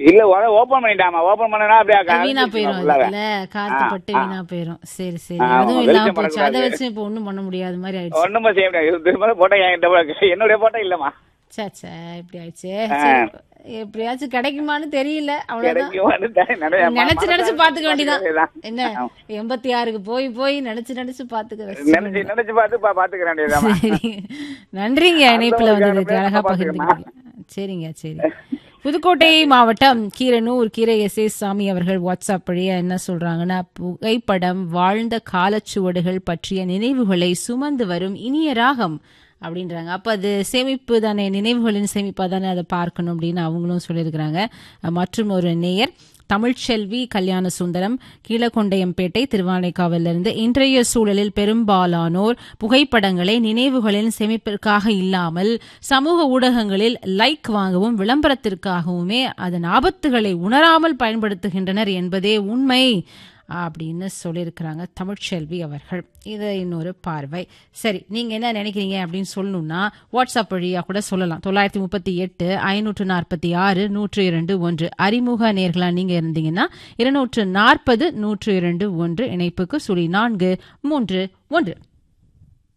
இல்ல open பண்ணிட்டாமா open பண்ணனா அப்படியே க- வீணா போயிரும் உள்ளார. அதுல காத்து ஆ, பட்டு ஆ. வீணா போயிரும் சரி சரி ஆமா, அதுவும் வெளிச்சம் இல்லாம போச்சு அதை படக்கூடாது. வச்சு இப்ப ஒண்ணும் பண்ண முடியாத மாதிரி ஆயிடுச்சு ஒண்ணுமே செய்ய முடியாது திரும்ப போட்டோ என்கிட்ட போ- என்னுடைய போட்டோ இல்லம்மா சே சே இப்படி ஆயிடுச்சு சரி எப்படியாச்சும் கிடைக்குமான்னு தெரியல அவ்வளவுதான் கிடைக்கும் வந்துட்டேன். நிறைய ம- நினைச்சு நினைச்சு மனசார பாத்துக்க வேண்டியதான் வேண்டியதுதான். என்ன எண்பத்தி ஆறுக்கு போய் போய் நினைச்சு நினைச்சு பாத்துக்க நினைச்சு நினைச்சு பார்த்து பா- பாத்துக்க வேண்டியதுதான் சரி நன்றிங்க இணைப்புல அடுத்தவங்க வந்ததுக்கு யாரும் அழகா பேசாம பகிர்ந்துக்கிட்டீங்க சரிங்க சரி புதுக்கோட்டை மாவட்டம் கீரனூர் கீரை எஸ் ஏ சாமி அவர்கள் வாட்ஸ்அப் வழியா என்ன சொல்றாங்கன்னா புகைப்படம் வாழ்ந்த காலச்சுவடுகள் பற்றிய நினைவுகளை சுமந்து வரும் இனிய ராகம் அப்படின்றாங்க அப்ப அது சேமிப்பு தானே நினைவுகளின் சேமிப்பா தானே அதை பார்க்கணும் அப்படின்னு அவங்களும் சொல்லியிருக்கிறாங்க மற்றும் ஒரு நேயர் தமிழ்ச்செல்வி கல்யாண சுந்தரம் கீழகொண்டையம்பேட்டை திருவானைக்காவிலிருந்து இருந்து இன்றைய சூழலில் பெரும்பாலானோர் புகைப்படங்களை நினைவுகளின் சேமிப்பிற்காக இல்லாமல் சமூக ஊடகங்களில் லைக் வாங்கவும் விளம்பரத்திற்காகவுமே அதன் ஆபத்துகளை உணராமல் பயன்படுத்துகின்றனர் என்பதே உண்மை அப்படின்னு சொல்லியிருக்கிறாங்க தமிழ்ச்செல்வி அவர்கள் இது இன்னொரு பார்வை சரி நீங்க என்ன நினைக்கிறீங்க அப்படின்னு சொல்லணும்னா வாட்ஸ்அப் வழியா கூட சொல்லலாம் தொள்ளாயிரத்தி முப்பத்தி எட்டு ஐநூற்று நாற்பத்தி ஆறு நூற்று இரண்டு ஒன்று அறிமுக நேர்களா நீங்க இருந்தீங்கன்னா இருநூற்று நாற்பது நூற்று இரண்டு ஒன்று இணைப்புக்கு சுழி நான்கு மூன்று ஒன்று